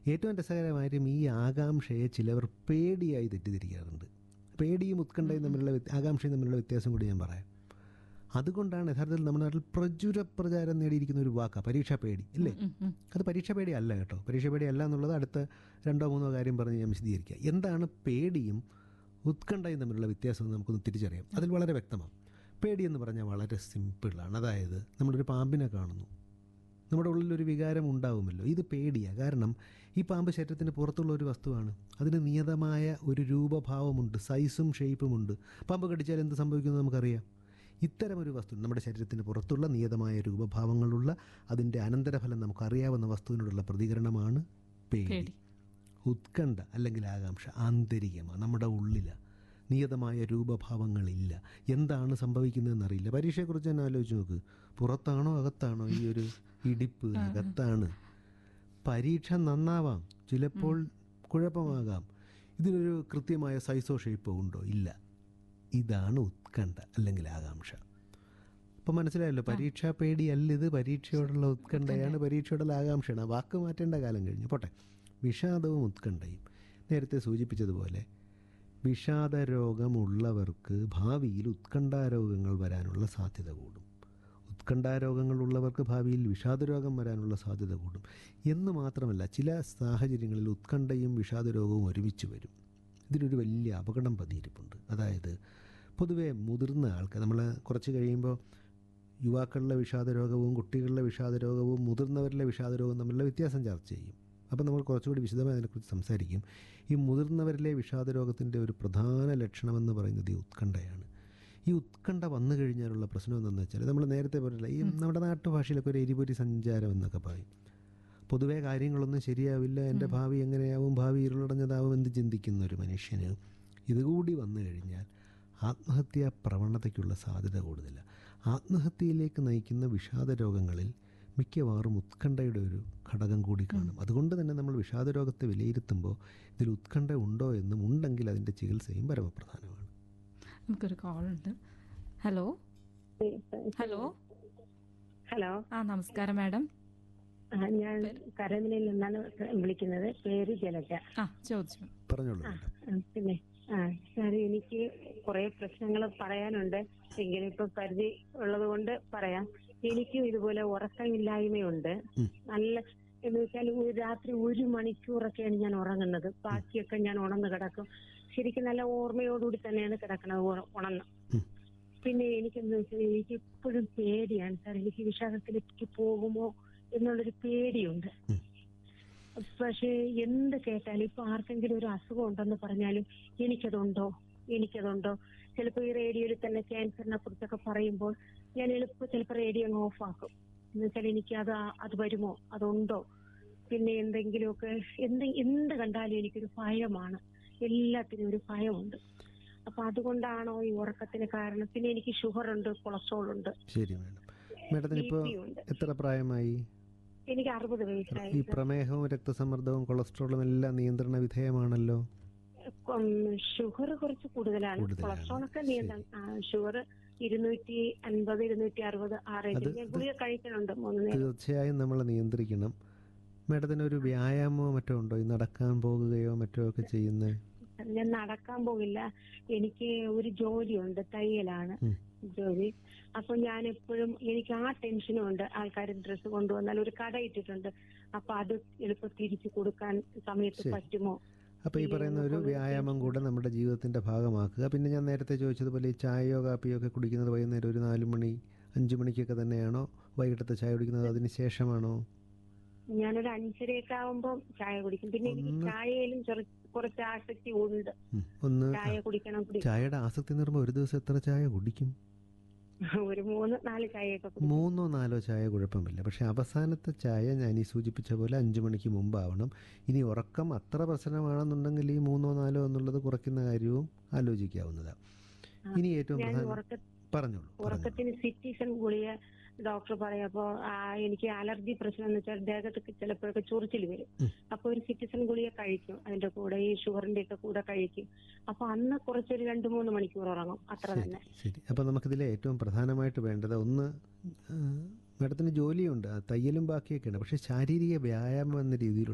ഏറ്റവും രസകരമായും ഈ ആകാംക്ഷയെ ചിലവർ പേടിയായി തെറ്റിദ്ധരിക്കാറുണ്ട് പേടിയും ഉത്കണ്ഠയും തമ്മിലുള്ള വ്യത്യ- ആകാംക്ഷയും തമ്മിലുള്ള വ്യത്യാസം കൂടി ഞാൻ പറയാം അതുകൊണ്ടാണ് യഥാർത്ഥത്തിൽ നമ്മുടെ നാട്ടിൽ പ്രചുര പ്രചാരം നേടിയിരിക്കുന്ന ഒരു വാക്കാണ് പരീക്ഷാ പേടി ഇല്ലേ അത് പരീക്ഷാ പേടി അല്ല കേട്ടോ പരീക്ഷാ പേടി അല്ല എന്നുള്ളത് അടുത്ത രണ്ടോ മൂന്നോ കാര്യം പറഞ്ഞ് ഞാൻ വിശദീകരിക്കുക എന്താണ് പേടിയും ഉത്കണ്ഠയും തമ്മിലുള്ള വ്യത്യാസം എന്ന് നമുക്കൊന്ന് തിരിച്ചറിയാം അതിൽ വളരെ വ്യക്തമാണ് പേടി എന്ന് പറഞ്ഞാൽ വളരെ സിമ്പിളാണ് അതായത് നമ്മളൊരു പാമ്പിനെ കാണുന്നു നമ്മുടെ ഉള്ളിലൊരു വികാരം ഉണ്ടാവുമല്ലോ ഇത് പേടിയാണ് കാരണം ഈ പാമ്പ് ശരീരത്തിന് പുറത്തുള്ള ഒരു വസ്തുവാണ് അതിന് നിയതമായ ഒരു രൂപഭാവമുണ്ട് സൈസും ഷേപ്പുമുണ്ട് പാമ്പ് കടിച്ചാൽ എന്ത് സംഭവിക്കുമെന്ന് നമുക്കറിയാം ഇത്തരം ഒരു വസ്തു നമ്മുടെ ശരീരത്തിന് പുറത്തുള്ള നിയതമായ രൂപഭാവങ്ങളുള്ള അതിൻ്റെ അനന്തരഫലം നമുക്കറിയാവുന്ന വസ്തുവിനോടുള്ള പ്രതികരണമാണ് പേടി പേടി. ഉത്കണ്ഠ അല്ലെങ്കിൽ ആകാംക്ഷ ആന്തരികമാണ് നമ്മുടെ ഉള്ളിലാണ് നിയതമായ രൂപഭാവങ്ങളില്ല എന്താണ് സംഭവിക്കുന്നതെന്നറിയില്ല പരീക്ഷയെക്കുറിച്ച് തന്നെ ആലോചിച്ച് നോക്ക് പുറത്താണോ അകത്താണോ ഈ ഒരു ഇടിപ്പ് അകത്താണ് പരീക്ഷ നന്നാവാം ചിലപ്പോൾ കുഴപ്പമാകാം ഇതിനൊരു കൃത്യമായ സൈസോ ഷേപ്പോ ഉണ്ടോ ഇല്ല ഇതാണ് ഉത്കണ്ഠ അല്ലെങ്കിൽ ആകാംക്ഷ അപ്പം മനസ്സിലായല്ലോ പരീക്ഷാ പേടിയല്ല ഇത് പരീക്ഷയോടുള്ള ഉത്കണ്ഠയാണ് പരീക്ഷയോടുള്ള ആകാംക്ഷയാണ് ആ വാക്ക് മാറ്റേണ്ട കാലം കഴിഞ്ഞു പോട്ടെ വിഷാദവും ഉത്കണ്ഠയും നേരത്തെ സൂചിപ്പിച്ചതുപോലെ വിഷാദ രോഗമുള്ളവർക്ക് ഭാവിയിൽ ഉത്കണ്ഠാരോഗങ്ങൾ വരാനുള്ള സാധ്യത കൂടും ഉത്കണ്ഠാരോഗങ്ങളുള്ളവർക്ക് ഭാവിയിൽ വിഷാദരോഗം വരാനുള്ള സാധ്യത കൂടും എന്ന് മാത്രമല്ല ചില സാഹചര്യങ്ങളിൽ ഉത്കണ്ഠയും വിഷാദരോഗവും ഒരുമിച്ച് വരും ഇതിലൊരു വലിയ അപകടം പതിയിരിപ്പുണ്ട് അതായത് പൊതുവേ മുതിർന്ന ആൾക്കാർ നമ്മൾ കുറച്ച് കഴിയുമ്പോൾ യുവാക്കളിലെ വിഷാദരോഗവും കുട്ടികളിലെ വിഷാദരോഗവും മുതിർന്നവരിലെ വിഷാദരോഗവും തമ്മിലുള്ള വ്യത്യാസം ചർച്ച ചെയ്യും അപ്പോൾ നമ്മൾ കുറച്ചുകൂടി വിശദമായി അതിനെക്കുറിച്ച് സംസാരിക്കും ഈ മുതിർന്നവരിലെ വിഷാദരോഗത്തിൻ്റെ ഒരു പ്രധാന ലക്ഷണമെന്ന് പറയുന്നത് ഈ ഉത്കണ്ഠയാണ് ഈ ഉത്കണ്ഠ വന്നു കഴിഞ്ഞാലുള്ള പ്രശ്നം എന്താണെന്ന് വെച്ചാൽ നമ്മൾ നേരത്തെ പറഞ്ഞില്ല ഈ നമ്മുടെ നാട്ടുഭാഷയിലൊക്കെ ഒരു എരിപൊരി സഞ്ചാരം എന്നൊക്കെ പറയും പൊതുവേ കാര്യങ്ങളൊന്നും ശരിയാവില്ല എൻ്റെ ഭാവി എങ്ങനെയാവും ഭാവി ഇരുളടഞ്ഞതാവും എന്ന് ചിന്തിക്കുന്ന ഒരു മനുഷ്യന് ഇതുകൂടി വന്നു കഴിഞ്ഞാൽ ആത്മഹത്യാ പ്രവണതയ്ക്കുള്ള സാധ്യത കൂടുതലാണ് ആത്മഹത്യയിലേക്ക് നയിക്കുന്ന വിഷാദ രോഗങ്ങളിൽ മിക്കവാറും ഉത്കണ്ഠയുടെ ഒരു ഘടകം കൂടി കാണും അതുകൊണ്ട് തന്നെ നമ്മൾ വിഷാദ രോഗത്തെ വിലയിരുത്തുമ്പോൾ ഇതിൽ ഉത്കണ്ഠ ഉണ്ടോ എന്നും ഉണ്ടെങ്കിൽ അതിൻ്റെ ചികിത്സയും പരമപ്രധാനമാണ് നമുക്കൊരു കോൾ ഉണ്ട് ഹലോ ഹലോ ഹലോ ആ നമസ്കാരം മാഡം ആ, ഞാൻ കരമിനയിൽ നിന്നാണ് വിളിക്കുന്നത് പേര് ജലജ ആ ചോദിച്ചു പറഞ്ഞോളൂ മാഡം ഉം, പിന്നെ ആ സാർ എനിക്ക് കുറെ പ്രശ്നങ്ങൾ പറയാനുണ്ട് എങ്കിലും ഇപ്പൊ പരിധി ഉള്ളത് കൊണ്ട് പറയാം എനിക്കും ഇതുപോലെ ഉറക്കമില്ലായ്മയുണ്ട് ഉം. നല്ല എന്ന് വെച്ചാൽ ഒരു രാത്രി ഒരു മണിക്കൂറൊക്കെയാണ് ഞാൻ ഉറങ്ങുന്നത് ബാക്കിയൊക്കെ ഞാൻ ഉണർന്ന് കിടക്കും ശരിക്കും നല്ല ഓർമ്മയോടുകൂടി തന്നെയാണ് കിടക്കുന്നത് ഉണ- ഉണർന്ന് ഉം. പിന്നെ എനിക്കെന്ന് വെച്ചാൽ എനിക്ക് ഇപ്പോഴും പേടിയാണ് സാർ എനിക്ക് വിഷാദത്തിലേക്ക് പോകുമോ എന്നുള്ളൊരു പേടിയുണ്ട് ഉം. പക്ഷേ എന്ത് കേട്ടാലും ഇപ്പൊ ആർക്കെങ്കിലും ഒരു അസുഖം ഉണ്ടെന്ന് പറഞ്ഞാലും എനിക്കതുണ്ടോ എനിക്കതുണ്ടോ ചിലപ്പോ ഈ റേഡിയോയിൽ തന്നെ ക്യാൻസറിനെ കുറിച്ചൊക്കെ പറയുമ്പോൾ ഞാൻ എളുപ്പം ചിലപ്പോൾ റേഡിയോ അങ്ങ് ഓഫ് ആക്കും എന്ന് വെച്ചാൽ എനിക്ക് അത് ആ- അത് വരുമോ അതുണ്ടോ പിന്നെ എന്തെങ്കിലുമൊക്കെ എന്ത് എന്ത് കണ്ടാലും എനിക്കൊരു ഭയമാണ് എല്ലാത്തിനും ഒരു ഭയമുണ്ട് അപ്പൊ അതുകൊണ്ടാണോ ഈ ഉറക്കത്തിന് കാരണം പിന്നെ എനിക്ക് ഷുഗർ ഉണ്ട് കൊളസ്ട്രോൾ ഉണ്ട് ശരി മാഡം മാഡത്തിന് ഇപ്പോൾ BP ഉണ്ട് എത്ര പ്രായമായി എനിക്ക് അറുപത് ഈ വയസ്സായി പ്രമേഹവും രക്തസമ്മർദ്ദവും കൊളസ്ട്രോളും എല്ലാം നിയന്ത്രണ വിധേയമാണല്ലോ ഷുഗർ കുറച്ച് കൂടുതലാണ് കൂടുതലാണ്. കൊളസ്ട്രോൾ ഒക്കെ നിയന്ത്രണം ഷുഗർ ഇരുന്നൂറ്റി അൻപത് ഇരുന്നൂറ്റി അറുപത് ആ റേഞ്ചിൽ അത് ഞാൻ ഗുളിക കഴിക്കുന്നുണ്ട് മൂന്ന് നേരം തീർച്ചയായും നമ്മൾ നിയന്ത്രിക്കണം മാഡത്തിന് ഒരു വ്യായാമമോ മറ്റോ ഉണ്ടോ ഈ നടക്കാൻ പോകുകയോ മറ്റോ ഒക്കെ ചെയ്യുന്നത് ഞാൻ നടക്കാൻ പോകില്ല എനിക്ക് ഒരു ജോലിയുണ്ട് തയ്യലാണ് ഉം. ജോലി അപ്പൊ ഞാൻ എപ്പോഴും എനിക്ക് ആ ടെൻഷനും ഉണ്ട് ആൾക്കാർ ഡ്രസ്സ് കൊണ്ടുവന്നാൽ ഒരു കട ഇട്ടിട്ടുണ്ട് അപ്പൊ അത് എളുപ്പം തിരിച്ചു കൊടുക്കാൻ സമയത്ത് ശരി. പറ്റുമോ അപ്പോൾ ഈ പറയുന്ന ഒരു വ്യായാമം കൂടെ നമ്മുടെ ജീവിതത്തിൻ്റെ ഭാഗമാക്കുക പിന്നെ ഞാൻ നേരത്തെ ചോദിച്ചതുപോലെ ഈ ചായയോ കാപ്പിയോ ഒക്കെ കുടിക്കുന്നത് വൈകുന്നേരം ഒരു നാല് മണി അഞ്ച് മണിക്കൊക്കെ തന്നെയാണോ വൈകിട്ടത്തെ ചായ കുടിക്കുന്നത് അതിന് ശേഷമാണോ ഞാനൊരു അഞ്ചരയൊക്കെ ആവുമ്പോൾ ചായ കുടിക്കും പിന്നെ എനിക്ക് ഒന്ന് ചായയിലും ചെറു- കുറച്ച് ആസക്തി ഉണ്ട് ഉം, ഒന്ന് ചായ കുടിക്കണം കുടിക്കണം ചായയുടെ ആസക്തി എന്ന് പറയുമ്പോൾ ഒരു ദിവസം എത്ര ചായ കുടിക്കും ഒരു മൂന്ന് നാല് ചായയൊക്കെ കുടിക്കും മൂന്നോ നാലോ ചായ കുഴപ്പമില്ല പക്ഷെ അവസാനത്തെ ചായ ഞാൻ ഈ സൂചിപ്പിച്ച പോലെ അഞ്ചു മണിക്ക് മുമ്പാവണം ഇനി ഉറക്കം അത്ര പ്രശ്നമാണെന്നുണ്ടെങ്കിൽ ഈ മൂന്നോ നാലോ എന്നുള്ളത് കുറയ്ക്കുന്ന കാര്യവും ആലോചിക്കാവുന്നതാണ് ഇനി ഏറ്റവും ഞാൻ പ്രധാനം ഉറക്ക പറഞ്ഞോളൂ പറഞ്ഞോളൂ ഉറക്കത്തിന് സിറ്റിസൺ ഗുളിക ഡോക്ടർ പറയപ്പോ ആ, എനിക്ക് അലർജി പ്രശ്നം എന്ന് വെച്ചാൽ ദേഹത്തൊക്കെ ചിലപ്പോഴൊക്കെ ചൊറിച്ചിൽ വരും ഉം. അപ്പൊ ഒരു സിറ്റിസൺ ഗുളിക കഴിക്കും അതിന്റെ കൂടെ ഈ ഷുഗറിന്റെ ഒക്കെ കൂടെ കഴിക്കും അപ്പൊ അന്ന് കുറച്ചൊരു രണ്ടു മൂന്ന് മണിക്കൂർ ഉറങ്ങും അത്ര ശരി തന്നെ ശരി അപ്പം നമുക്കിതിൽ ഏറ്റവും പ്രധാനമായിട്ട് വേണ്ടത് ഒന്ന് ആ, മാഡത്തിന് ജോലിയുണ്ട് ആ, തയ്യലും ബാക്കിയൊക്കെയുണ്ട് പക്ഷേ ശാരീരിക വ്യായാമം എന്ന രീതിയിലുള്ള